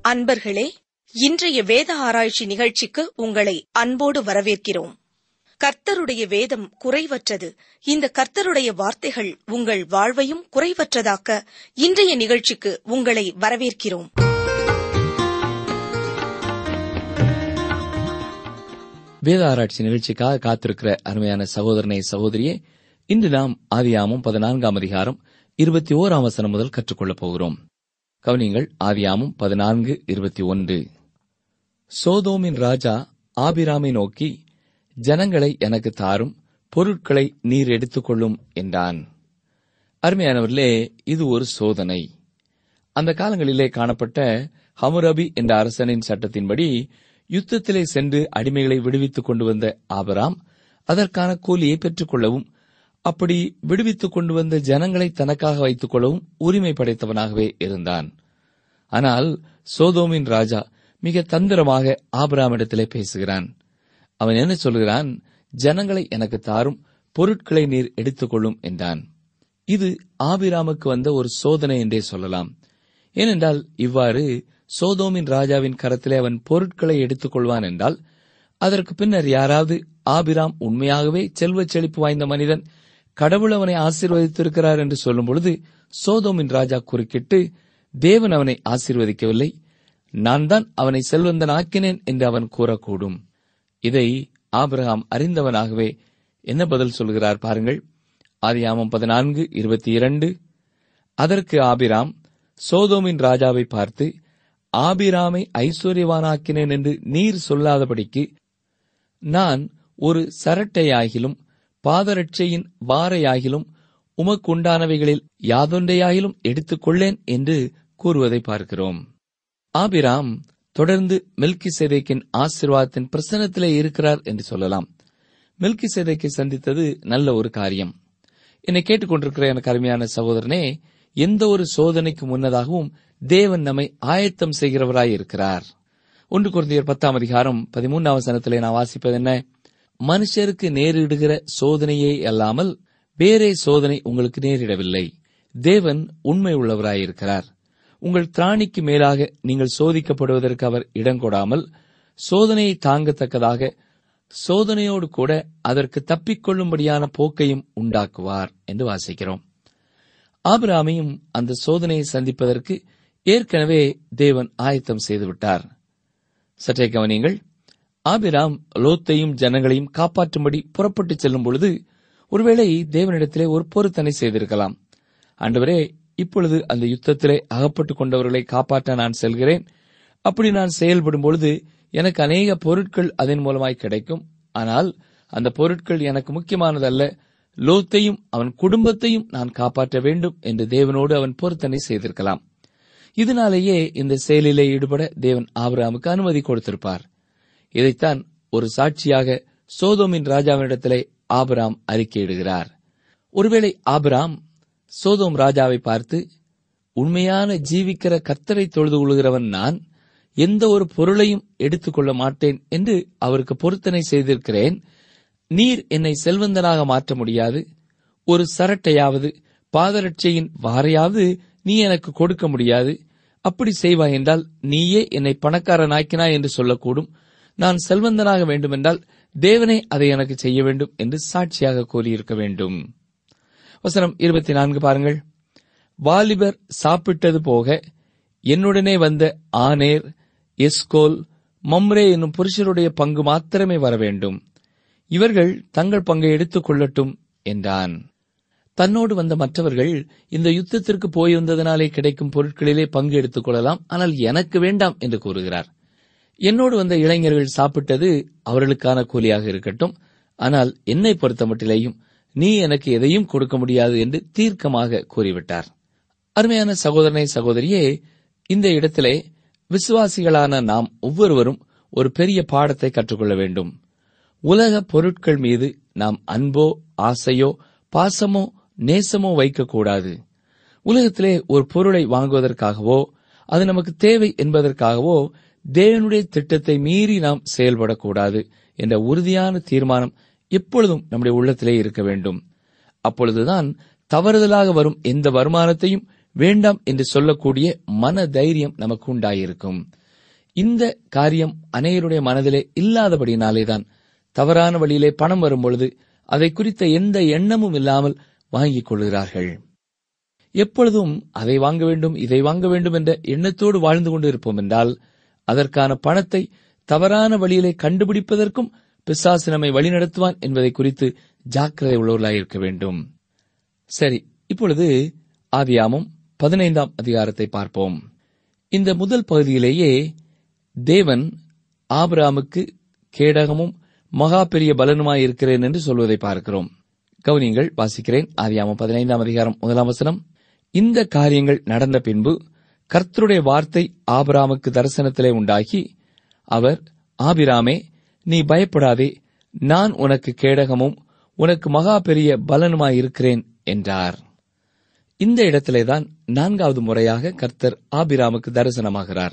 அன்பர்களே இன்றைய வேத ஆராய்ச்சி நிகழ்ச்சிக்கு உங்களை அன்போடு வரவேற்கிறோம் கர்த்தருடைய வேதம் குறைவற்றது இந்த கர்த்தருடைய வார்த்தைகள் உங்கள் வாழ்வையும் குறைவற்றதாக்க இன்றைய நிகழ்ச்சிக்கு உங்களை வரவேற்கிறோம் வேத ஆராய்ச்சி நிகழ்ச்சிக்காக காத்திருக்கிற அருமையான சகோதரனை சகோதரியே இன்று நாம் ஆதியாமம் பதினான்காம் அதிகாரம் இருபத்தி ஓராம் வசனம் முதல் கற்றுக்கொள்ளப் போகிறோம் கவனியங்கள் ஆதியாமம் பதினான்கு இருபத்தி ஒன்று சோதோமின் ராஜா ஆபிராமை நோக்கி ஜனங்களை எனக்கு தாரும் பொருட்களை நீர் எடுத்துக்கொள்ளும் என்றான் அருமையானவர்களே இது ஒரு சோதனை அந்த காலங்களிலே காணப்பட்ட ஹமுரபி என்ற அரசனின் சட்டத்தின்படி யுத்தத்திலே சென்று அடிமைகளை விடுவித்துக் கொண்டு வந்த ஆபராம் அதற்கான கூலியை பெற்றுக் கொள்ளவும் அப்படி விடுவித்துக் கொண்டு வந்த ஜனங்களை தனக்காக வைத்துக் கொள்ளவும் உரிமை படைத்தவனாகவே இருந்தான் ஆனால் சோதோமின் ராஜா மிக தந்திரமாக ஆபராமிடத்திலே பேசுகிறான் அவன் என்ன சொல்கிறான் ஜனங்களை எனக்கு தாரும் பொருட்களை நீர் எடுத்துக்கொள்ளும் என்றான் இது ஆபிராமுக்கு வந்த ஒரு சோதனை என்றே சொல்லலாம் ஏனென்றால் இவ்வாறு சோதோமின் ராஜாவின் கரத்திலே அவன் பொருட்களை எடுத்துக் கொள்வான் என்றால் அதற்கு பின்னர் யாராவது ஆபிராம் உண்மையாகவே செல்வச் செழிப்பு வாய்ந்த மனிதன் கடவுள் அவனை ஆசீர்வதித்திருக்கிறார் என்று சொல்லும் பொழுது சோதோமின் ராஜா குறுக்கிட்டு தேவன் அவனை ஆசீர்வதிக்கவில்லை நான் தான் அவனை செல்வந்தன் ஆக்கினேன் என்று அவன் கூறக்கூடும் இதை ஆபிரகாம் அறிந்தவனாகவே என்ன பதில் சொல்கிறார் பாருங்கள் ஆதியாமம் பதினான்கு இருபத்தி இரண்டு அதற்கு ஆபிராம் சோதோமின் ராஜாவை பார்த்து ஆபிராமை ஐஸ்வர்யவானாக்கினேன் என்று நீர் சொல்லாதபடிக்கு நான் ஒரு சரட்டையாகிலும் பாதரட்சையின் வாரையாகிலும் உமக்குண்டானவைகளில் யாதொன்றையாகிலும் எடுத்துக்கொள்ளேன் என்று கூறுவதை பார்க்கிறோம் ஆபிராம் தொடர்ந்து மில்கி சேதைக்கின் ஆசிர்வாதத்தின் பிரசனத்திலே இருக்கிறார் என்று சொல்லலாம் மில்கி சேதைக்கை சந்தித்தது நல்ல ஒரு காரியம் என்னை கேட்டுக்கொண்டிருக்கிற எனக்கு அருமையான சகோதரனே எந்த ஒரு சோதனைக்கு முன்னதாகவும் தேவன் நம்மை ஆயத்தம் செய்கிறவராய் இருக்கிறார் ஒன்று குழந்தையர் பத்தாம் அதிகாரம் பதிமூன்றாம் சனத்திலே நான் வாசிப்பது என்ன மனுஷருக்கு நேரிடுகிற சோதனையே அல்லாமல் வேறே சோதனை உங்களுக்கு நேரிடவில்லை தேவன் உண்மை உள்ளவராயிருக்கிறார் உங்கள் திராணிக்கு மேலாக நீங்கள் சோதிக்கப்படுவதற்கு அவர் இடங்கொடாமல் சோதனையை தாங்கத்தக்கதாக சோதனையோடு கூட அதற்கு தப்பிக்கொள்ளும்படியான போக்கையும் உண்டாக்குவார் என்று வாசிக்கிறோம் ஆபிராமையும் அந்த சோதனையை சந்திப்பதற்கு ஏற்கனவே தேவன் ஆயத்தம் செய்துவிட்டார் சற்றே கவனியங்கள் ஆபிராம் லோத்தையும் ஜனங்களையும் காப்பாற்றும்படி புறப்பட்டுச் செல்லும் பொழுது ஒருவேளை தேவனிடத்திலே ஒரு பொருத்தனை செய்திருக்கலாம் ஆண்டவரே இப்பொழுது அந்த யுத்தத்திலே அகப்பட்டுக் கொண்டவர்களை காப்பாற்ற நான் செல்கிறேன் அப்படி நான் செயல்படும் பொழுது எனக்கு அநேக பொருட்கள் அதன் மூலமாய் கிடைக்கும் ஆனால் அந்த பொருட்கள் எனக்கு முக்கியமானதல்ல லோத்தையும் அவன் குடும்பத்தையும் நான் காப்பாற்ற வேண்டும் என்று தேவனோடு அவன் பொருத்தனை செய்திருக்கலாம் இதனாலேயே இந்த செயலிலே ஈடுபட தேவன் ஆபிராமுக்கு அனுமதி கொடுத்திருப்பார் இதைத்தான் ஒரு சாட்சியாக சோதோமின் ராஜாவினிடத்திலே ஆபிராம் அறிக்கையிடுகிறார் ஒருவேளை ஆபிராம் சோதோம் ராஜாவை பார்த்து உண்மையான ஜீவிக்கிற கர்த்தரை தொழுது கொள்கிறவன் நான் எந்த ஒரு பொருளையும் எடுத்துக்கொள்ள மாட்டேன் என்று அவருக்கு பொருத்தனை செய்திருக்கிறேன் நீர் என்னை செல்வந்தனாக மாற்ற முடியாது ஒரு சரட்டையாவது பாதரட்சையின் வாரையாவது நீ எனக்கு கொடுக்க முடியாது அப்படி செய்வாய் என்றால் நீயே என்னை பணக்காரனாக்கினாய் என்று சொல்லக்கூடும் நான் செல்வந்தனாக வேண்டுமென்றால் தேவனே அதை எனக்கு செய்ய வேண்டும் என்று சாட்சியாக கூறியிருக்க வேண்டும் வசனம் இருபத்தி நான்கு பாருங்கள் வாலிபர் சாப்பிட்டது போக என்னுடனே வந்த ஆனேர் எஸ்கோல் மம்ரே என்னும் புருஷருடைய பங்கு மாத்திரமே வர வேண்டும் இவர்கள் தங்கள் பங்கை எடுத்துக் கொள்ளட்டும் என்றான் தன்னோடு வந்த மற்றவர்கள் இந்த யுத்தத்திற்கு போயிருந்ததனாலே கிடைக்கும் பொருட்களிலே பங்கு எடுத்துக் கொள்ளலாம் ஆனால் எனக்கு வேண்டாம் என்று கூறுகிறார் என்னோடு வந்த இளைஞர்கள் சாப்பிட்டது அவர்களுக்கான கூலியாக இருக்கட்டும் ஆனால் என்னை பொறுத்தமட்டிலேயும் நீ எனக்கு எதையும் கொடுக்க முடியாது என்று தீர்க்கமாக கூறிவிட்டார் அருமையான சகோதரனை சகோதரியே இந்த இடத்திலே விசுவாசிகளான நாம் ஒவ்வொருவரும் ஒரு பெரிய பாடத்தை கற்றுக்கொள்ள வேண்டும் உலக பொருட்கள் மீது நாம் அன்போ ஆசையோ பாசமோ நேசமோ வைக்கக்கூடாது உலகத்திலே ஒரு பொருளை வாங்குவதற்காகவோ அது நமக்கு தேவை என்பதற்காகவோ தேவனுடைய திட்டத்தை மீறி நாம் செயல்படக்கூடாது என்ற உறுதியான தீர்மானம் எப்பொழுதும் நம்முடைய உள்ளத்திலே இருக்க வேண்டும் அப்பொழுதுதான் தவறுதலாக வரும் எந்த வருமானத்தையும் வேண்டாம் என்று சொல்லக்கூடிய மன தைரியம் நமக்கு உண்டாயிருக்கும் இந்த காரியம் அநேகருடைய மனதிலே இல்லாதபடினாலேதான் தவறான வழியிலே பணம் வரும்பொழுது அதை குறித்த எந்த எண்ணமும் இல்லாமல் வாங்கிக் கொள்கிறார்கள் எப்பொழுதும் அதை வாங்க வேண்டும் இதை வாங்க வேண்டும் என்ற எண்ணத்தோடு வாழ்ந்து கொண்டு இருப்போம் என்றால் அதற்கான பணத்தை தவறான வழியிலே கண்டுபிடிப்பதற்கும் பிசாசு நம்மை வழிநடத்துவான் என்பதை குறித்து ஜாக்கிரதை உள்ளவர்களாயிருக்க வேண்டும் சரி இப்பொழுது ஆதியாமம் பதினைந்தாம் அதிகாரத்தை பார்ப்போம் இந்த முதல் பகுதியிலேயே தேவன் ஆபிராமுக்கு கேடகமும் மகா பெரிய பலனுமாய் இருக்கிறேன் என்று சொல்வதை பார்க்கிறோம் கவனியங்கள் வாசிக்கிறேன் ஆதியாமம் பதினைந்தாம் அதிகாரம் முதலாம் வசனம் இந்த காரியங்கள் நடந்த பின்பு கர்த்தருடைய வார்த்தை ஆபிராமுக்கு தரிசனத்திலே உண்டாகி அவர் ஆபிராமே நீ பயப்படாதே நான் உனக்கு கேடகமும் உனக்கு மகா பெரிய பலனுமாய் இருக்கிறேன் என்றார் இந்த இடத்திலேதான் நான்காவது முறையாக கர்த்தர் ஆபிராமுக்கு தரிசனமாகிறார்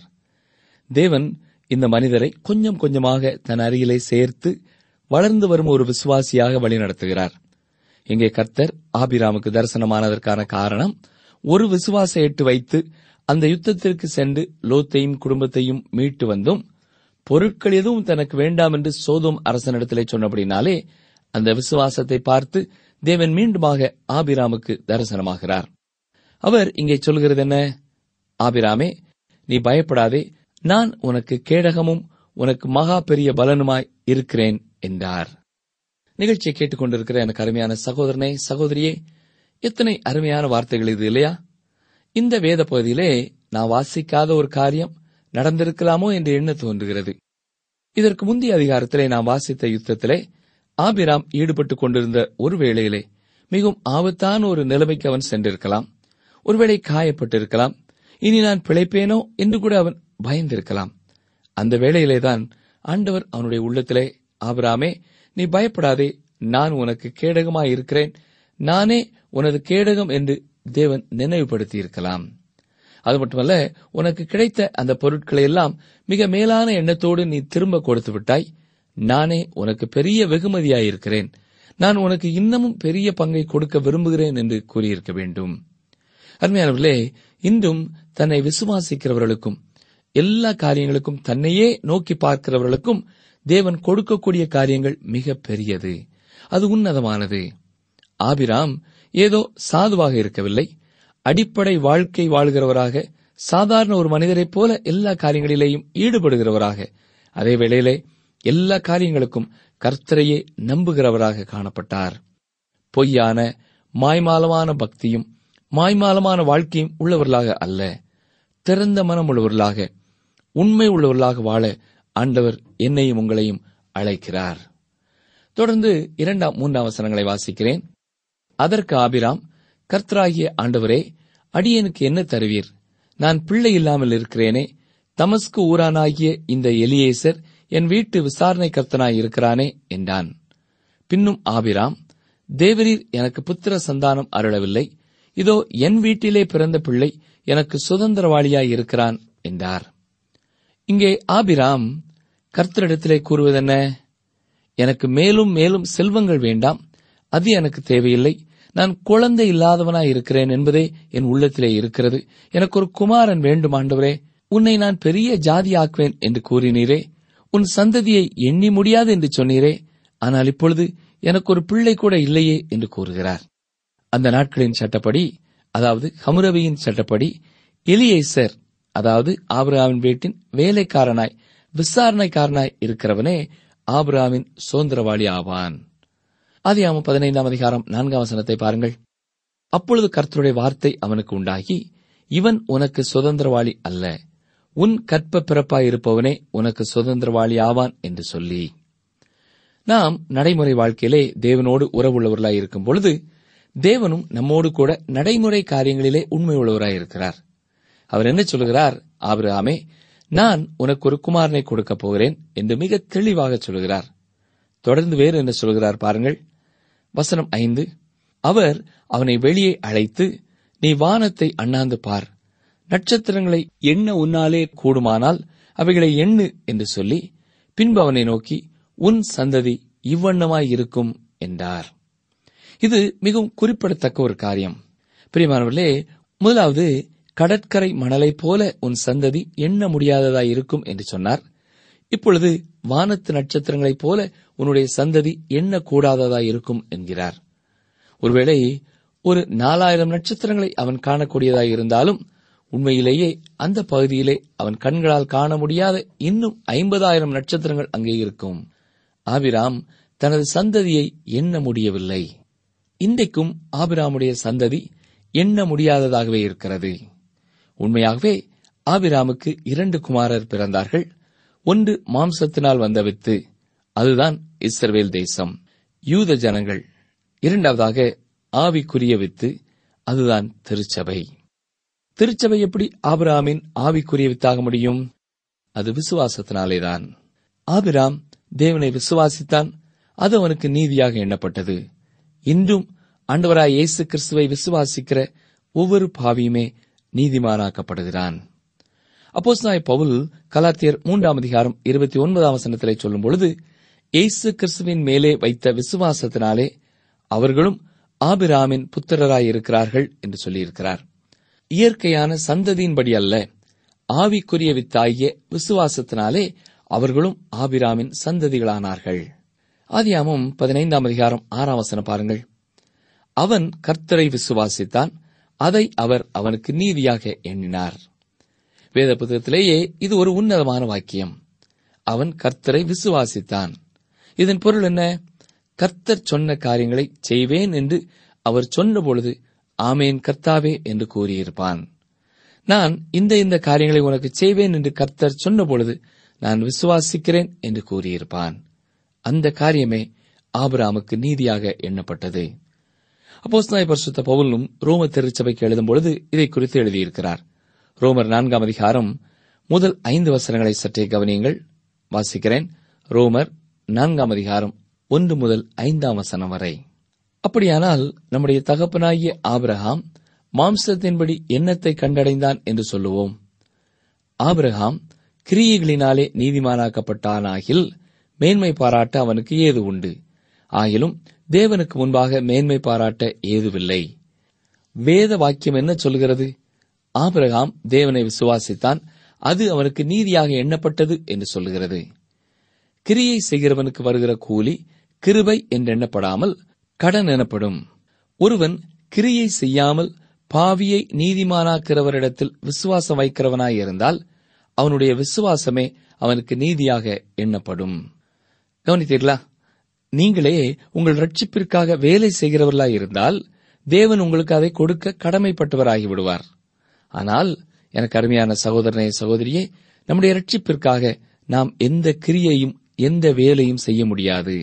தேவன் இந்த மனிதரை கொஞ்சம் கொஞ்சமாக தன் அருகிலே சேர்த்து வளர்ந்து வரும் ஒரு விசுவாசியாக வழிநடத்துகிறார் இங்கே கர்த்தர் ஆபிராமுக்கு தரிசனமானதற்கான காரணம் ஒரு விசுவாச எட்டு வைத்து அந்த யுத்தத்திற்கு சென்று லோத்தையும் குடும்பத்தையும் மீட்டு வந்தும் பொருட்கள் எதுவும் தனக்கு வேண்டாம் என்று சோதோம் அரசனிடத்திலே சொன்னபடினாலே அந்த விசுவாசத்தை பார்த்து தேவன் மீண்டுமாக ஆபிராமுக்கு தரிசனமாகிறார் அவர் இங்கே சொல்கிறது என்ன ஆபிராமே நீ பயப்படாதே நான் உனக்கு கேடகமும் உனக்கு மகா பெரிய பலனுமாய் இருக்கிறேன் என்றார் நிகழ்ச்சியை கேட்டுக்கொண்டிருக்கிற எனக்கு அருமையான சகோதரனே சகோதரியே எத்தனை அருமையான வார்த்தைகள் இது இல்லையா இந்த வேத பகுதியிலே நான் வாசிக்காத ஒரு காரியம் நடந்திருக்கலாமோ என்று எண்ண தோன்றுகிறது இதற்கு முந்தைய அதிகாரத்திலே நாம் வாசித்த யுத்தத்திலே ஆபிராம் ஈடுபட்டுக் கொண்டிருந்த ஒரு வேளையிலே மிகவும் ஆபத்தான ஒரு நிலைமைக்கு அவன் சென்றிருக்கலாம் ஒருவேளை காயப்பட்டிருக்கலாம் இனி நான் பிழைப்பேனோ என்று கூட அவன் பயந்திருக்கலாம் அந்த வேளையிலேதான் ஆண்டவர் அவனுடைய உள்ளத்திலே ஆபிராமே நீ பயப்படாதே நான் உனக்கு கேடகமாய் இருக்கிறேன் நானே உனது கேடகம் என்று தேவன் நினைவுபடுத்தி இருக்கலாம் அது மட்டுமல்ல உனக்கு கிடைத்த அந்த பொருட்களை எல்லாம் மிக மேலான எண்ணத்தோடு நீ திரும்ப கொடுத்து விட்டாய் நானே உனக்கு பெரிய வெகுமதியாயிருக்கிறேன் நான் உனக்கு இன்னமும் பெரிய பங்கை கொடுக்க விரும்புகிறேன் என்று கூறியிருக்க வேண்டும் அருமையானவர்களே இன்றும் தன்னை விசுவாசிக்கிறவர்களுக்கும் எல்லா காரியங்களுக்கும் தன்னையே நோக்கி பார்க்கிறவர்களுக்கும் தேவன் கொடுக்கக்கூடிய காரியங்கள் மிக பெரியது அது உன்னதமானது ஆபிராம் ஏதோ சாதுவாக இருக்கவில்லை அடிப்படை வாழ்க்கை வாழ்கிறவராக சாதாரண ஒரு மனிதரைப் போல எல்லா காரியங்களிலேயும் ஈடுபடுகிறவராக அதே வேளையிலே எல்லா காரியங்களுக்கும் கர்த்தரையே நம்புகிறவராக காணப்பட்டார் பொய்யான மாய்மாலமான பக்தியும் மாய்மாலமான வாழ்க்கையும் உள்ளவர்களாக அல்ல திறந்த மனம் உள்ளவர்களாக உண்மை உள்ளவர்களாக வாழ ஆண்டவர் என்னையும் உங்களையும் அழைக்கிறார் தொடர்ந்து இரண்டாம் மூன்றாம் வசனங்களை வாசிக்கிறேன் அதற்கு ஆபிராம் கர்த்தராகிய ஆண்டவரே அடியனுக்கு என்ன தருவீர் நான் பிள்ளை இல்லாமல் இருக்கிறேனே தமஸ்கு ஊரானாகிய இந்த எலியேசர் என் வீட்டு விசாரணை கர்த்தனாய் இருக்கிறானே என்றான் பின்னும் ஆபிராம் தேவரீர் எனக்கு புத்திர சந்தானம் அருளவில்லை இதோ என் வீட்டிலே பிறந்த பிள்ளை எனக்கு சுதந்திரவாளியாய் இருக்கிறான் என்றார் இங்கே ஆபிராம் கர்த்தரிடத்திலே கூறுவதென்ன எனக்கு மேலும் மேலும் செல்வங்கள் வேண்டாம் அது எனக்கு தேவையில்லை நான் குழந்தை இல்லாதவனாய் இருக்கிறேன் என்பதே என் உள்ளத்திலே இருக்கிறது எனக்கு ஒரு குமாரன் வேண்டும் ஆண்டவரே உன்னை நான் பெரிய ஜாதி ஆக்குவேன் என்று கூறினீரே உன் சந்ததியை எண்ணி முடியாது என்று சொன்னீரே ஆனால் இப்பொழுது எனக்கு ஒரு பிள்ளை கூட இல்லையே என்று கூறுகிறார் அந்த நாட்களின் சட்டப்படி அதாவது ஹமுரவியின் சட்டப்படி எலியேசர் அதாவது ஆபிரகாமின் வீட்டின் வேலைக்காரனாய் விசாரணைக்காரனாய் இருக்கிறவனே ஆபிரகாமின் சுதந்திரவாளி ஆவான் ஆதியாம பதினைந்தாம் அதிகாரம் நான்காம் வசனத்தை பாருங்கள் அப்பொழுது கர்த்தருடைய வார்த்தை அவனுக்கு உண்டாகி இவன் உனக்கு சுதந்திரவாளி அல்ல உன் கற்ப பிறப்பாயிருப்பவனே உனக்கு சுதந்திரவாளி ஆவான் என்று சொல்லி நாம் நடைமுறை வாழ்க்கையிலே தேவனோடு உறவுள்ளவர்களாய் இருக்கும் பொழுது தேவனும் நம்மோடு கூட நடைமுறை காரியங்களிலே உண்மை உள்ளவராய் இருக்கிறார் அவர் என்ன சொல்கிறார் ஆபிரகாமே நான் உனக்கு ஒரு குமாரனை கொடுக்கப் போகிறேன் என்று மிக தெளிவாக சொல்கிறார் தொடர்ந்து வேறு என்ன சொல்கிறார் பாருங்கள் வசனம் ஐந்து அவர் அவனை வெளியே அழைத்து நீ வானத்தை அண்ணாந்து பார் நட்சத்திரங்களை எண்ண உன்னாலே கூடுமானால் அவைகளை எண்ணு என்று சொல்லி பின்பு அவனை நோக்கி உன் சந்ததி இவ்வண்ணமாய் இருக்கும் என்றார் இது மிகவும் குறிப்பிடத்தக்க ஒரு காரியம் பிரியமானவர்களே முதலாவது கடற்கரை மணலைப் போல உன் சந்ததி எண்ண முடியாததாய் இருக்கும் என்று சொன்னார் இப்பொழுது வானத்து நட்சத்திரங்களைப் போல உன்னுடைய சந்ததி எண்ணக்கூடாததாய் இருக்கும் என்கிறார் ஒருவேளை ஒரு நாலாயிரம் நட்சத்திரங்களை அவன் காணக்கூடியதாய் இருந்தாலும் உண்மையிலேயே அந்த பகுதியிலே அவன் கண்களால் காண முடியாத இன்னும் ஐம்பதாயிரம் நட்சத்திரங்கள் அங்கே இருக்கும் ஆபிராம் தனது சந்ததியை எண்ண முடியவில்லை இன்றைக்கும் ஆபிராமுடைய சந்ததி எண்ண முடியாததாகவே இருக்கிறது உண்மையாகவே ஆபிராமுக்கு இரண்டு குமாரர் பிறந்தார்கள் ஒன்று மாம்சத்தினால் வந்த வித்து அதுதான் இஸ்ரவேல் தேசம் யூத ஜனங்கள் இரண்டாவதாக ஆவிக்குரிய வித்து அதுதான் திருச்சபை திருச்சபை எப்படி ஆபிராமின் ஆவிக்குரிய வித்தாக முடியும் அது விசுவாசத்தினாலேதான் ஆபிராம் தேவனை விசுவாசித்தான் அது அவனுக்கு நீதியாக எண்ணப்பட்டது இன்றும் ஆண்டவராய் இயேசு கிறிஸ்துவை விசுவாசிக்கிற ஒவ்வொரு பாவியுமே நீதிமானாக்கப்படுகிறான் அப்போஸ்தலனாகிய பவுல் கலாத்தியர் மூன்றாம் அதிகாரம் இருபத்தி ஒன்பதாம் வசனத்திலே சொல்லும் பொழுது இயேசு கிறிஸ்துவின் மேலே வைத்த விசுவாசத்தினாலே அவர்களும் ஆபிராமின் புத்திரராயிருக்கிறார்கள் என்று சொல்லியிருக்கிறார் இயற்கையான சந்ததியின்படி அல்ல ஆவிக்குரிய வித்தாகிய விசுவாசத்தினாலே அவர்களும் ஆபிராமின் சந்ததிகளானார்கள் ஆதியாமம் பதினைந்தாம் அதிகாரம் ஆறாம் வசனம் பாருங்கள் அவன் கர்த்தரை விசுவாசித்தான் அதை அவர் அவனுக்கு நீதியாக எண்ணினார் வேத புத்தகத்திலேயே இது ஒரு உன்னதமான வாக்கியம் அவன் கர்த்தரை விசுவாசித்தான் இதன் பொருள் என்ன கர்த்தர் சொன்ன காரியங்களை செய்வேன் என்று அவர் சொன்னபொழுது ஆமேன் கர்த்தாவே என்று கூறியிருப்பான் நான் இந்த இந்த காரியங்களை உனக்கு செய்வேன் என்று கர்த்தர் சொன்னபொழுது நான் விசுவாசிக்கிறேன் என்று கூறியிருப்பான் அந்த காரியமே ஆபிராமுக்கு நீதியாக எண்ணப்பட்டது அப்போஸ்தலனாகிய பரிசுத்த பவுலும் ரோம திருச்சபைக்கு எழுதும் பொழுது இதை குறித்து எழுதியிருக்கிறார் ரோமர் நான்காம் அதிகாரம் முதல் ஐந்து வசனங்களை சற்றே கவனியுங்கள் வாசிக்கிறேன் ரோமர் நான்காம் அதிகாரம் ஒன்று முதல் ஐந்தாம் வசனம் வரை அப்படியானால் நம்முடைய தகப்பனாகிய ஆபிரகாம் மாம்சத்தின்படி எண்ணத்தை கண்டடைந்தான் என்று சொல்லுவோம் ஆபிரகாம் கிரியைகளினாலே நீதிமானாக்கப்பட்டானாகில் மேன்மை பாராட்ட அவனுக்கு ஏது உண்டு ஆயிலும் தேவனுக்கு முன்பாக மேன்மை பாராட்ட ஏதுவில்லை வேத வாக்கியம் என்ன சொல்கிறது ஆபிரகாம் தேவனை விசுவாசித்தான் அது அவனுக்கு நீதியாக எண்ணப்பட்டது என்று சொல்லுகிறது கிரியை செய்கிறவனுக்கு வருகிற கூலி கிருபை என்றெண்ணப்படாமல் கடன் எனப்படும் ஒருவன் கிரியை செய்யாமல் பாவியை நீதிமானாக்கிறவரிடத்தில் விசுவாசம் வைக்கிறவனாயிருந்தால் அவனுடைய விசுவாசமே அவனுக்கு நீதியாக எண்ணப்படும் கவனித்தீர்களா நீங்களே உங்கள் ரட்சிப்பிற்காக வேலை செய்கிறவர்களாய் இருந்தால் தேவன் உங்களுக்கு அதை கொடுக்க கடமைப்பட்டவராகி விடுவார் ஆனால் எனக்கு அருமையான சகோதரனே சகோதரியே நம்முடைய ரட்சிப்பிற்காக நாம் எந்த கிரியையும் எந்த வேலையும் செய்ய முடியாது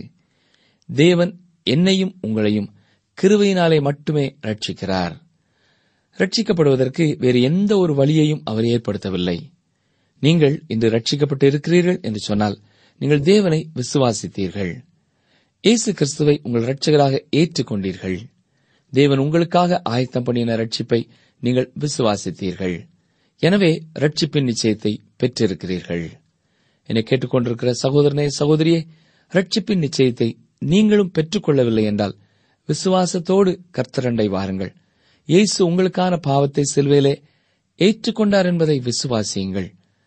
தேவன் என்னையும் உங்களையும் கிருவையினாலே மட்டுமே ரட்சிக்கிறார் ரட்சிக்கப்படுவதற்கு வேறு எந்த ஒரு வழியையும் அவர் ஏற்படுத்தவில்லை நீங்கள் இன்று ரட்சிக்கப்பட்டு இருக்கிறீர்கள் என்று சொன்னால் நீங்கள் தேவனை விசுவாசித்தீர்கள் இயேசு கிறிஸ்துவை உங்கள் ரட்சகராக ஏற்றுக்கொண்டீர்கள் தேவன் உங்களுக்காக ஆயத்தம் பண்ணின ரட்சிப்பை நீங்கள் விசுவாசித்தீர்கள் எனவே ரட்சிப்பின் நிச்சயத்தை பெற்றிருக்கிறீர்கள் என்னை கேட்டுக்கொண்டிருக்கிற சகோதரனே சகோதரியே ரட்சிப்பின் நிச்சயத்தை நீங்களும் பெற்றுக்கொள்ளவில்லை என்றால் விசுவாசத்தோடு கர்த்தரண்டை வாருங்கள் இயேசு உங்களுக்கான பாவத்தை சிலுவையிலே ஏற்றுக்கொண்டார் என்பதை விசுவாசியுங்கள்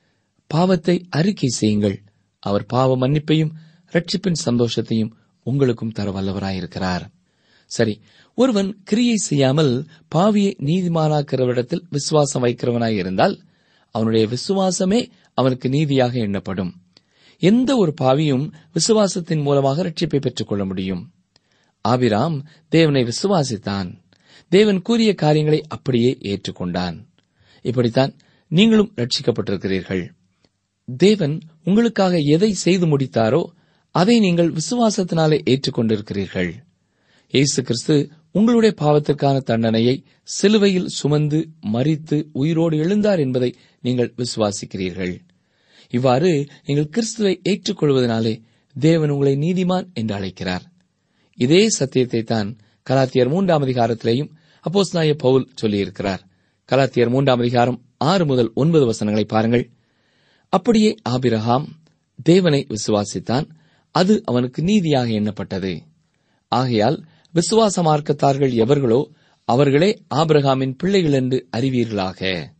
பாவத்தை அறிக்கை செய்யுங்கள் அவர் பாவ மன்னிப்பையும் ரட்சிப்பின் சந்தோஷத்தையும் உங்களுக்கும் தர வல்லவராயிருக்கிறார் சரி ஒருவன் கிரியை செய்யாமல் பாவியை நீதிமானாக்கிறவரிடத்தில் விசுவாசம் வைக்கிறவனாய் இருந்தால் அவனுடைய விசுவாசமே அவனுக்கு நீதியாக எண்ணப்படும் எந்த ஒரு பாவியும் விசுவாசத்தின் மூலமாக ரட்சிப்பை பெற்றுக் கொள்ள முடியும் ஆபிராம் தேவனை விசுவாசித்தான் தேவன் கூறிய காரியங்களை அப்படியே ஏற்றுக்கொண்டான் இப்படித்தான் நீங்களும் ரட்சிக்கப்பட்டிருக்கிறீர்கள் தேவன் உங்களுக்காக எதை செய்து முடித்தாரோ அதை நீங்கள் விசுவாசத்தினாலே ஏற்றுக்கொண்டிருக்கிறீர்கள் இயேசு கிறிஸ்து உங்களுடைய பாவத்திற்கான தண்டனையை சிலுவையில் சுமந்து மறித்து உயிரோடு எழுந்தார் என்பதை நீங்கள் விசுவாசிக்கிறீர்கள் இவ்வாறு நீங்கள் கிறிஸ்துவை ஏற்றுக்கொள்வதனாலே தேவன் உங்களை நீதிமான் என்று அழைக்கிறார் இதே சத்தியத்தை தான் கலாத்தியர் மூன்றாம் அதிகாரத்திலேயும் அப்போஸ்நாய பவுல் சொல்லியிருக்கிறார் கலாத்தியர் மூன்றாம் அதிகாரம் ஆறு முதல் ஒன்பது வசனங்களை பாருங்கள் அப்படியே ஆபிரகாம் தேவனை விசுவாசித்தான் அது அவனுக்கு நீதியாக எண்ணப்பட்டது ஆகையால் விசுவாச மார்க்கத்தார்கள் எவர்களோ அவர்களே ஆபிரகாமின் பிள்ளைகள் என்று அறிவீர்களாக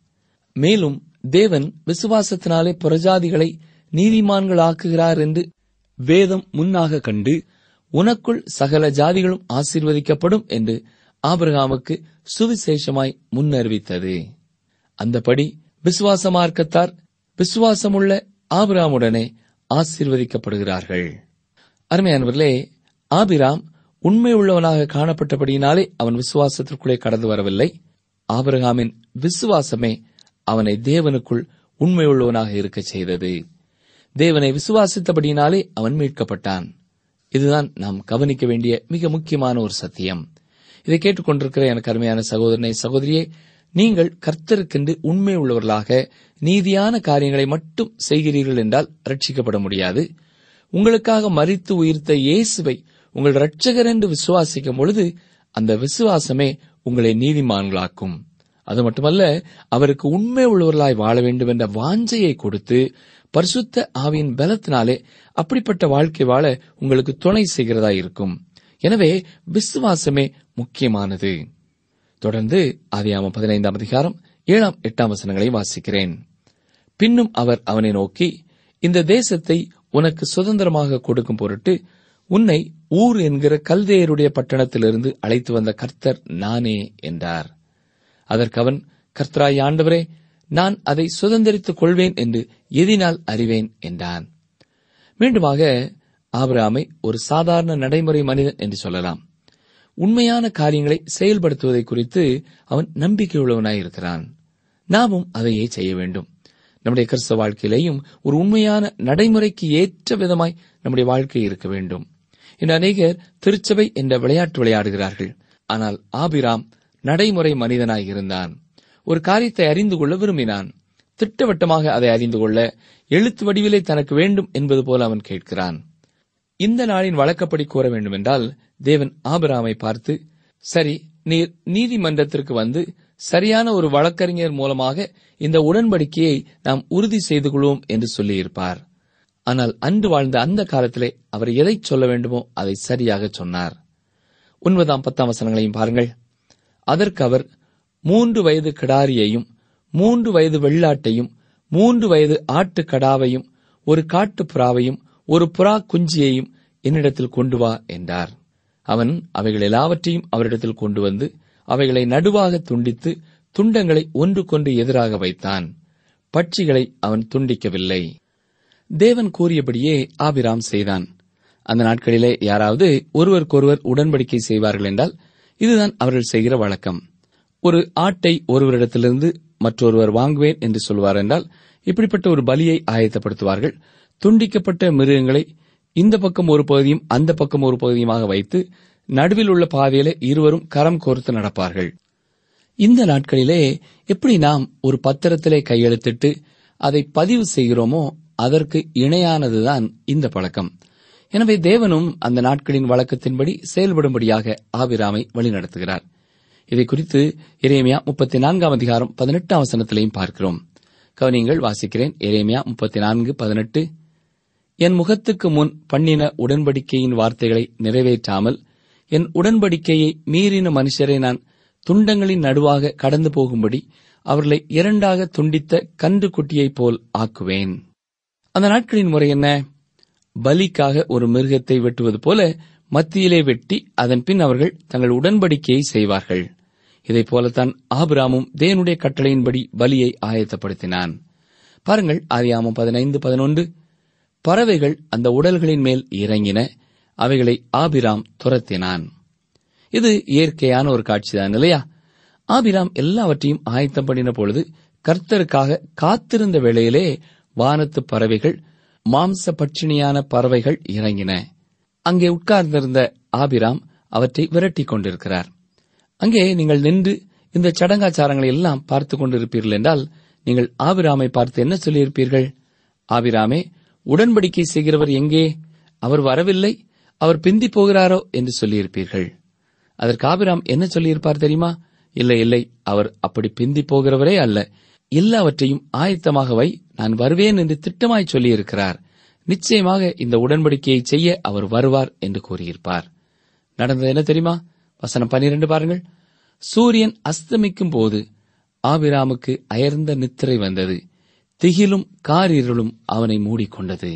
மேலும் தேவன் விசுவாசத்தினாலே புறஜாதிகளை நீதிமான்களாக்குகிறார் என்று வேதம் முன்னாக கண்டு உனக்குள் சகல ஜாதிகளும் ஆசீர்வதிக்கப்படும் என்று ஆபிரகாமுக்கு சுவிசேஷமாய் முன்னறிவித்தது அந்தபடி விசுவாச மார்க்கத்தார் விசுவாசமுள்ள ஆபிராமுடனே ஆசீர்வதிக்கப்படுகிறார்கள் அருமையானவர்களே ஆபிராம் உண்மை உள்ளவனாக காணப்பட்டபடியினாலே அவன் விசுவாசத்திற்குள்ளே கடந்து வரவில்லை ஆபிரகாமின் விசுவாசமே அவனை தேவனுக்குள் உண்மையுள்ளவனாக இருக்கச் செய்தது தேவனை விசுவாசித்தபடியினாலே அவன் மீட்கப்பட்டான் இதுதான் நாம் கவனிக்க வேண்டிய மிக முக்கியமான ஒரு சத்தியம் இதை கேட்டுக்கொண்டிருக்கிற எனக்கு அருமையான சகோதரனை சகோதரியே நீங்கள் கர்த்தருக்கென்று உண்மை உள்ளவர்களாக நீதியான காரியங்களை மட்டும் செய்கிறீர்கள் என்றால் ரட்சிக்கப்பட முடியாது உங்களுக்காக மறித்து உயிர்த்த இயேசுவை உங்கள் இரட்சகர் என்று விசுவாசிக்கும் பொழுது அந்த விசுவாசமே உங்களை நீதிமான்களாக்கும் அது மட்டுமல்ல அவருக்கு உண்மை உள்ளவர்களாய் வாழ வேண்டும் என்ற வாஞ்சையை கொடுத்து பரிசுத்த ஆவியின் பலத்தினாலே அப்படிப்பட்ட வாழ்க்கை வாழ உங்களுக்கு துணை செய்கிறதா இருக்கும் எனவே விசுவாசமே முக்கியமானது தொடர்ந்து ஆதியாமம் பதினைந்தாம் அதிகாரம் ஏழாம் எட்டாம் வசனங்களை வாசிக்கிறேன் பின்னும் அவர் அவனை நோக்கி இந்த தேசத்தை உனக்கு சுதந்திரமாக கொடுக்கும் பொருட்டு உன்னை ஊர் என்கிற கல்தேயருடைய பட்டணத்திலிருந்து அழைத்து வந்த கர்த்தர் நானே என்றார் அதற்கு அவன் கர்த்தராய் ஆண்டவரே நான் அதை சுதந்திரித்துக் கொள்வேன் என்று எதினால் அறிவேன் என்றான் மீண்டுமாக ஆபிரகாமை ஒரு சாதாரண நடைமுறை மனிதன் என்று சொல்லலாம் உண்மையான காரியங்களை செயல்படுத்துவதை குறித்து அவன் நம்பிக்கையுள்ளவனாயிருக்கிறான் நாமும் அதையே செய்ய வேண்டும் நம்முடைய கிறிஸ்தவ வாழ்க்கையிலேயும் ஒரு உண்மையான நடைமுறைக்கு ஏற்ற விதமாய் நம்முடைய வாழ்க்கை இருக்க வேண்டும் இன்று அநேகர் திருச்சபை என்ற விளையாட்டு விளையாடுகிறார்கள் ஆனால் ஆபிராம் நடைமுறை மனிதனாய் இருந்தான் ஒரு காரியத்தை அறிந்து கொள்ள விரும்பினான் திட்டவட்டமாக அதை அறிந்து கொள்ள எழுத்து வடிவிலே தனக்கு வேண்டும் என்பது போல அவன் கேட்கிறான் இந்த நாளின் வழக்கப்படி கூற வேண்டுமென்றால் தேவன் ஆபிராமை பார்த்து சரி நீர் நீதிமன்றத்திற்கு வந்து சரியான ஒரு வழக்கறிஞர் மூலமாக இந்த உடன்படிக்கையை நாம் உறுதி செய்து கொள்வோம் என்று சொல்லியிருப்பார் ஆனால் அன்று வாழ்ந்த அந்த காலத்திலே அவர் எதை சொல்ல வேண்டுமோ அதை சரியாக சொன்னார் ஒன்பதாம் பத்தாம் வசனங்களையும் பாருங்கள் அதற்கு அவர் மூன்று வயது கிடாரியையும் மூன்று வயது வெள்ளாட்டையும் மூன்று வயது ஆட்டு கடாவையும் ஒரு காட்டுப் புறாவையும் ஒரு புறா குஞ்சியையும் என்னிடத்தில் கொண்டு வா என்றார் அவன் அவைகள் எல்லாவற்றையும் அவரிடத்தில் கொண்டு வந்து அவைகளை நடுவாக துண்டித்து துண்டங்களை ஒன்றுக்கொன்று எதிராக வைத்தான் பட்சிகளை அவன் துண்டிக்கவில்லை தேவன் கூறியபடியே ஆபிராம் செய்தான் அந்த நாட்களிலே யாராவது ஒருவருக்கொருவர் உடன்படிக்கை செய்வார்கள் என்றால் இதுதான் அவர்கள் செய்கிற வழக்கம் ஒரு ஆட்டை ஒருவரிடத்திலிருந்து மற்றொருவர் வாங்குவேன் என்று சொல்வார் என்றால் இப்படிப்பட்ட ஒரு பலியை ஆயத்தப்படுத்துவார்கள் துண்டிக்கப்பட்ட மிருகங்களை இந்த பக்கம் ஒரு பகுதியும் அந்த பக்கம் ஒரு பகுதியுமாக வைத்து நடுவில் உள்ள பாதையில இருவரும் கரம் கோர்த்து நடப்பார்கள் இந்த நாட்களிலே எப்படி நாம் ஒரு பத்திரத்திலே கையெழுத்திட்டு அதை பதிவு செய்கிறோமோ அதற்கு இணையானதுதான் இந்த பழக்கம் எனவே தேவனும் அந்த நாட்களின் வழக்கத்தின்படி செயல்படும்படியாக ஆபிராமை வழிநடத்துகிறார் இதை குறித்து எரேமியா முப்பத்தி நான்காம் அதிகாரம் பதினெட்டாம் வசனத்திலையும் பார்க்கிறோம் கவனியங்கள் வாசிக்கிறேன் எரேமியா முப்பத்தி நான்கு பதினெட்டு என் முகத்துக்கு முன் பண்ணின உடன்படிக்கையின் வார்த்தைகளை நிறைவேற்றாமல் என் உடன்படிக்கையை மீறின மனுஷரை நான் துண்டங்களின் நடுவாக கடந்து போகும்படி அவர்களை இரண்டாக துண்டித்த கன்று குட்டியைப் போல் ஆக்குவேன் அந்த நாட்களின் முறை என்ன பலிக்காக ஒரு மிருகத்தை வெட்டுவது போல மத்தியிலே வெட்டி அதன் பின் அவர்கள் தங்கள் உடன்படிக்கையை செய்வார்கள் இதைப் போலத்தான் ஆபிராமும் தேவனுடைய கட்டளையின்படி பலியை ஆயத்தப்படுத்தினான் பாருங்கள் ஆதியாமம் பதினைந்து பதினொன்று பறவைகள் அந்த உடல்களின் மேல் இறங்கின அவைகளை ஆபிராம் துரத்தினான் இது இயற்கையான ஒரு காட்சிதான் இல்லையா ஆபிராம் எல்லாவற்றையும் ஆயத்தம் பண்ணின பொழுது கர்த்தருக்காக காத்திருந்த வேளையிலே வானத்து பறவைகள் மாம்ச பட்சிணியான பறவைகள் இறங்கின அங்கே உட்கார்ந்திருந்த ஆபிராம் அவற்றை விரட்டிக் கொண்டிருக்கிறார் அங்கே நீங்கள் நின்று இந்த சடங்காச்சாரங்களை எல்லாம் பார்த்துக் கொண்டிருப்பீர்கள் என்றால் நீங்கள் ஆபிராமை பார்த்து என்ன சொல்லியிருப்பீர்கள் ஆபிராமே உடன்படிக்கை செய்கிறவர் எங்கே அவர் வரவில்லை அவர் பிந்தி போகிறாரோ என்று சொல்லியிருப்பீர்கள் அதற்கு ஆபிராம் என்ன சொல்லியிருப்பார் தெரியுமா இல்லை இல்லை அவர் அப்படி பிந்தி போகிறவரே அல்ல எல்லாவற்றையும் ஆயத்தமாக வை நான் வருவேன் என்று திட்டமாய் சொல்லியிருக்கிறார் நிச்சயமாக இந்த உடன்படிக்கையை செய்ய அவர் வருவார் என்று கூறியிருப்பார் நடந்தது என்ன தெரியுமா வசனம் பனிரெண்டு பாருங்கள் சூரியன் அஸ்தமிக்கும் போது ஆபிராமுக்கு அயர்ந்த நித்திரை வந்தது திகிலும் காரிருளும் அவனை மூடிக்கொண்டது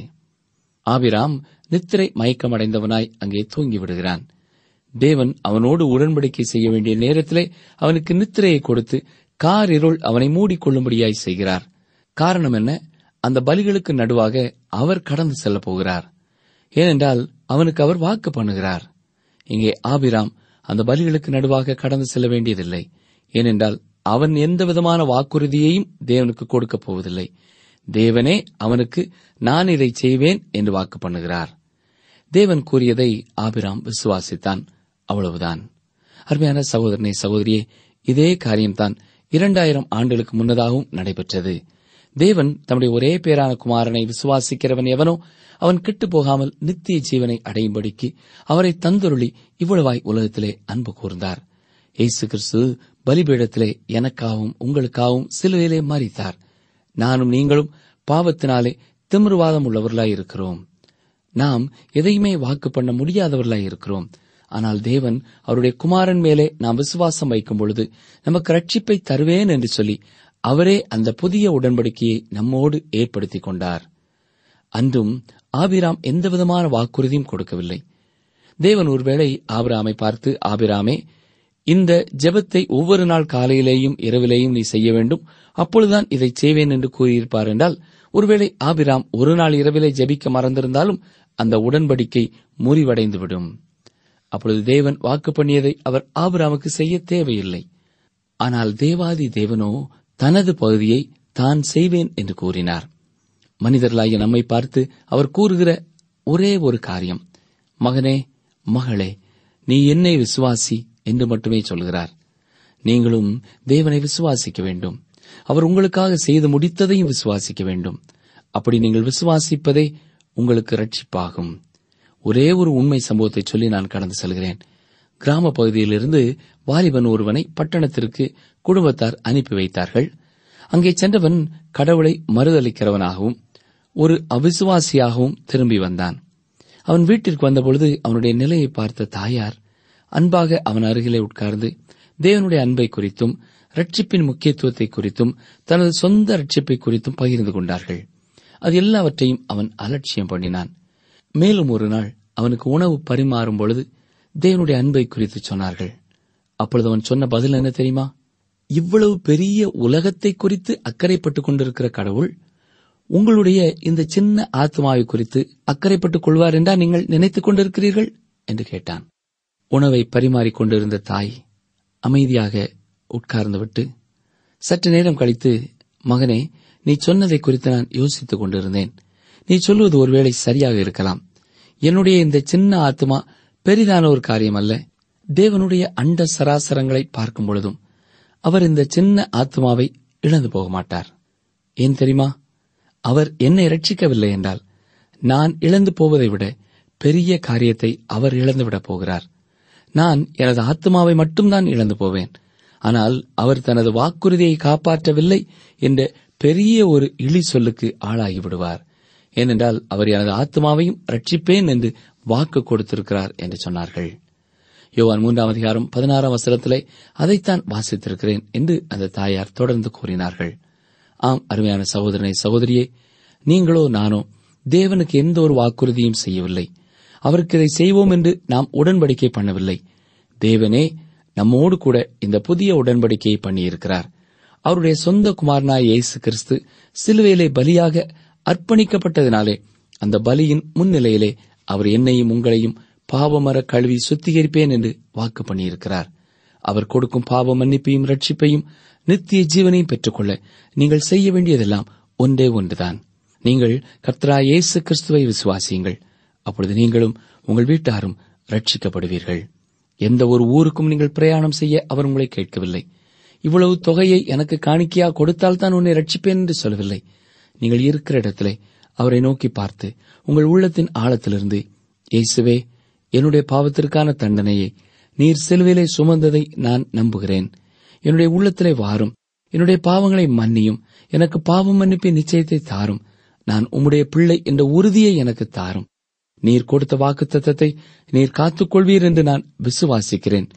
ஆபிராம் நித்திரை மயக்கமடைந்தவனாய் அங்கே தூங்கி விடுகிறான் தேவன் அவனோடு உடன்படிக்கை செய்ய வேண்டிய நேரத்திலே அவனுக்கு நித்திரையை கொடுத்து காரிருள் அவனை மூடிக்கொள்ளும்படியாய் செய்கிறார் காரணம் என்ன அந்த பலிகளுக்கு நடுவாக அவர் கடந்து செல்லப் போகிறார் ஏனென்றால் அவனுக்கு அவர் வாக்கு பண்ணுகிறார் இங்கே ஆபிராம் அந்த பலிகளுக்கு நடுவாக கடந்து செல்ல வேண்டியதில்லை ஏனென்றால் அவன் எந்த விதமான வாக்குறுதியையும் தேவனுக்கு கொடுக்கப் போவதில்லை தேவனே அவனுக்கு நான் இதை செய்வேன் என்று வாக்கு பண்ணுகிறார் தேவன் கூறியதை ஆபிராம் விசுவாசித்தான் அவ்வளவுதான் அருமையான சகோதரனே சகோதரியே இதே காரியம்தான் இரண்டாயிரம் ஆண்டுகளுக்கு முன்னதாகவும் நடைபெற்றது தேவன் தம்முடைய ஒரே பேரான குமாரனை விசுவாசிக்கிறவன் எவனோ அவன் கெட்டு போகாமல் நித்திய ஜீவனை அடையும்படிக்கு அவரை தந்துருளி இவ்வளவாய் உலகத்திலே அன்பு கூர்ந்தார் இயேசு கிறிஸ்து பலிபீடத்திலே எனக்காகவும் உங்களுக்காகவும் சிலுவையிலே மறித்தார் நானும் நீங்களும் பாவத்தினாலே திமிர்வாதம் உள்ளவர்களாய் இருக்கிறோம் நாம் எதையுமே வாக்கு பண்ண முடியாதவர்களாய் இருக்கிறோம் ஆனால் தேவன் அவருடைய குமாரன் மேலே நாம் விசுவாசம் வைக்கும் பொழுது நமக்கு ரட்சிப்பை தருவேன் என்று சொல்லி அவரே அந்த புதிய உடன்படிக்கையை நம்மோடு ஏற்படுத்திக் கொண்டார் அன்றும் ஆபிராம் எந்தவிதமான வாக்குறுதியும் கொடுக்கவில்லை தேவன் ஒருவேளை ஆபிராமை பார்த்து ஆபிராமே இந்த ஜெபத்தை ஒவ்வொரு நாள் காலையிலேயும் இரவிலேயும் நீ செய்ய வேண்டும் அப்பொழுதுதான் இதை செய்வேன் என்று கூறியிருப்பார் என்றால் ஒருவேளை ஆபிராம் ஒரு நாள் இரவிலே ஜெபிக்க மறந்திருந்தாலும் அந்த உடன்படிக்கை முறிவடைந்துவிடும் அப்பொழுது தேவன் வாக்கு பண்ணியதை அவர் ஆபிராமுக்கு செய்ய தேவையில்லை ஆனால் தேவாதி தேவனோ தனது பகுதியை தான் செய்வேன் என்று கூறினார் மனிதர்களாகிய நம்மை பார்த்து அவர் கூறுகிற ஒரே ஒரு காரியம் மகனே மகளே நீ என்னை விசுவாசி என்று மட்டுமே சொல்கிறார் நீங்களும் தேவனை விசுவாசிக்க வேண்டும் அவர் உங்களுக்காக செய்து முடித்ததையும் விசுவாசிக்க வேண்டும் அப்படி நீங்கள் விசுவாசிப்பதே உங்களுக்கு ரட்சிப்பாகும் ஒரே ஒரு உண்மை சம்பவத்தை சொல்லி நான் கடந்து செல்கிறேன் கிராம பகுதியிலிருந்து வாலிபன் ஒருவனை பட்டணத்திற்கு குடும்பத்தார் அனுப்பி வைத்தார்கள் அங்கே சென்றவன் கடவுளை மறுதளிக்கிறவனாகவும் ஒரு அவிசுவாசியாகவும் திரும்பி வந்தான் அவன் வீட்டிற்கு வந்தபொழுது அவனுடைய நிலையை பார்த்த தாயார் அன்பாக அவன் அருகிலே உட்கார்ந்து தேவனுடைய அன்பை குறித்தும் ரட்சிப்பின் முக்கியத்துவத்தை குறித்தும் தனது சொந்த ரட்சிப்பை குறித்தும் பகிர்ந்து கொண்டார்கள் அது எல்லாவற்றையும் அவன் அலட்சியம் பண்ணினான் மேலும் ஒரு நாள் அவனுக்கு உணவு பரிமாறும் பொழுது தேவனுடைய அன்பை குறித்து சொன்னார்கள் அப்பொழுது அவன் சொன்ன பதில் என்ன தெரியுமா இவ்வளவு பெரிய உலகத்தை குறித்து அக்கறைப்பட்டுக் கொண்டிருக்கிற கடவுள் உங்களுடைய இந்த சின்ன ஆத்மாவை குறித்து அக்கறைப்பட்டுக் கொள்வார் என்றா நீங்கள் நினைத்துக் கொண்டிருக்கிறீர்கள் என்று கேட்டான் உணவை பரிமாறிக் கொண்டிருந்த தாய் அமைதியாக உட்கார்ந்துவிட்டு சற்று நேரம் கழித்து மகனே நீ சொன்னதை குறித்து நான் யோசித்துக் கொண்டிருந்தேன் நீ சொல்வது ஒருவேளை சரியாக இருக்கலாம் என்னுடைய இந்த சின்ன ஆத்மா பெரிதான ஒரு காரியம் அல்ல தேவனுடைய அண்ட சராசரங்களை பார்க்கும் பொழுதும் அவர் இந்த சின்ன ஆத்மாவை இழந்து போக மாட்டார் ஏன் தெரியுமா அவர் என்னை ரட்சிக்கவில்லை என்றால் நான் இழந்து போவதை விட பெரிய காரியத்தை அவர் இழந்துவிடப் போகிறார் நான் எனது ஆத்மாவை மட்டும்தான் இழந்து போவேன் ஆனால் அவர் தனது வாக்குறுதியை காப்பாற்றவில்லை என்ற பெரிய ஒரு இழி சொல்லுக்கு ஆளாகி விடுவார் ஏனென்றால் அவர் எனது ஆத்மாவையும் ரட்சிப்பேன் என்று வாக்கு கொடுத்திருக்கிறார் என்று சொன்னார்கள் யோவான் மூன்றாம் அதிகாரம் பதினாறாம் வசனத்திலே அதைத்தான் வாசித்திருக்கிறேன் என்று அந்த தாயார் தொடர்ந்து கூறினார்கள் ஆம் அருமையான சகோதரனை சகோதரியே நீங்களோ நானோ தேவனுக்கு எந்த ஒரு வாக்குறுதியும் செய்யவில்லை அவருக்கு இதை செய்வோம் என்று நாம் உடன்படிக்கை பண்ணவில்லை தேவனே நம்மோடு கூட இந்த புதிய உடன்படிக்கையை பண்ணியிருக்கிறார் அவருடைய சொந்த குமாரனாய் இயேசு கிறிஸ்து சிலுவையிலே பலியாக அர்ப்பணிக்கப்பட்டதினாலே அந்த பலியின் முன்னிலையிலே அவர் என்னையும் உங்களையும் பாவமர கழுவி சுத்திகரிப்பேன் என்று வாக்கு பண்ணியிருக்கிறார் அவர் கொடுக்கும் பாவ மன்னிப்பையும் ரட்சிப்பையும் நித்திய ஜீவனையும் பெற்றுக்கொள்ள நீங்கள் செய்ய வேண்டியதெல்லாம் ஒன்றே ஒன்றுதான் நீங்கள் கர்த்தரா இயேசு கிறிஸ்துவை விசுவாசியுங்கள் அப்பொழுது நீங்களும் உங்கள் வீட்டாரும் ரட்சிக்கப்படுவீர்கள் எந்த ஒரு ஊருக்கும் நீங்கள் பிரயாணம் செய்ய அவர் உங்களை கேட்கவில்லை இவ்வளவு தொகையை எனக்கு காணிக்கையா கொடுத்தால் தான் உன்னை ரட்சிப்பேன் என்று சொல்லவில்லை நீங்கள் இருக்கிற இடத்திலே அவரை நோக்கி பார்த்து உங்கள் உள்ளத்தின் ஆழத்திலிருந்து இயேசுவே என்னுடைய பாவத்திற்கான தண்டனையை நீர் சிலுவையிலே சுமந்ததை நான் நம்புகிறேன் என்னுடைய உள்ளத்திலே வாரும் என்னுடைய பாவங்களை மன்னியும் எனக்கு பாவம் மன்னிப்பின் நிச்சயத்தை தாரும் நான் உம்முடைய பிள்ளை என்ற உறுதியை எனக்கு தாரும் நீர் கொடுத்த வாக்குத்தத்தத்தை நீர் காத்துக்கொள்வீர் என்று நான் விசுவாசிக்கிறேன்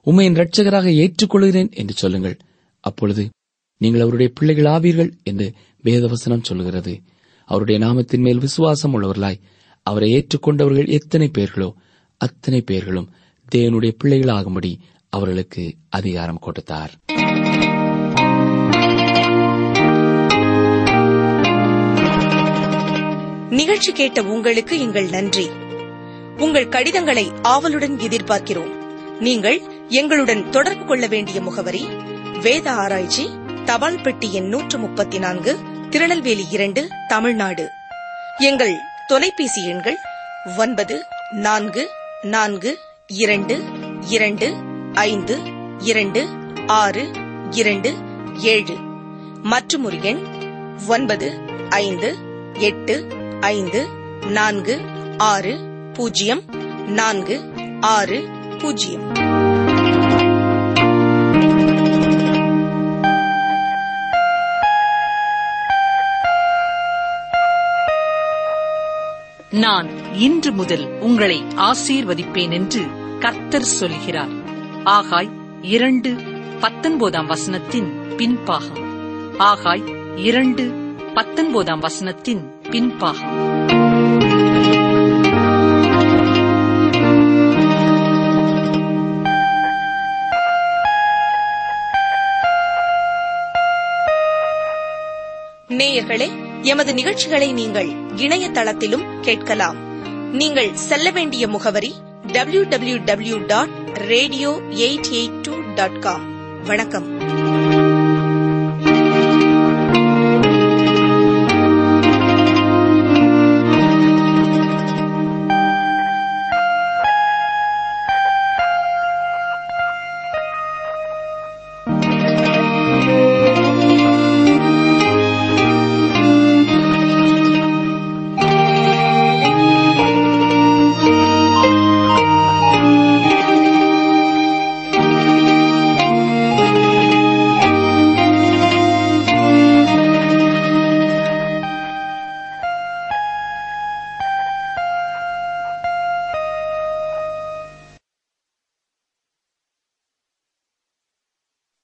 உம்மையின் இரட்சகராக ஏற்றுக்கொள்கிறேன் என்று சொல்லுங்கள் அப்பொழுது நீங்கள் அவருடைய பிள்ளைகள் ஆவீர்கள் என்று வேதவசனம் சொல்கிறது அவருடைய நாமத்தின் மேல் விசுவாசம் உள்ளவர்களாய் அவரை ஏற்றுக்கொண்டவர்கள் எத்தனை பேர்களோ அத்தனை பேர்களும் தேவனுடைய பிள்ளைகளாகும்படி அவர்களுக்கு அதிகாரம் கொடுத்தார் நிகழ்ச்சி கேட்ட உங்களுக்கு எங்கள் நன்றி உங்கள் கடிதங்களை ஆவலுடன் எதிர்பார்க்கிறோம் நீங்கள் எங்களுடன் தொடர்பு கொள்ள வேண்டிய முகவரி வேத ஆராய்ச்சி தபால் பெட்டி எண் நூற்று முப்பத்தி நான்கு திருநெல்வேலி இரண்டு தமிழ்நாடு எங்கள் தொலைபேசி எண்கள் ஒன்பது நான்கு நான்கு இரண்டு இரண்டு ஐந்து இரண்டு ஆறு இரண்டு ஏழு மற்றும் ஒரு எண் ஒன்பது ஐந்து எட்டு ஐந்து நான்கு ஆறு பூஜ்ஜியம் நான்கு ஆறு பூஜ்ஜியம் நான் இன்று முதல் உங்களை ஆசீர்வதிப்பேன் என்று கர்த்தர் சொல்கிறார் ஆகாய் இரண்டு பத்தொன்பதாம் வசனத்தின் பின்பாகம் ஆகாய் இரண்டு பத்தொன்பதாம் வசனத்தின் பின்பாகம் நேயர்களே எமது நிகழ்ச்சிகளை நீங்கள் இணையதளத்திலும் கேட்கலாம் நீங்கள் செல்ல வேண்டிய முகவரி W W W dot radio eight eight two dot com வணக்கம்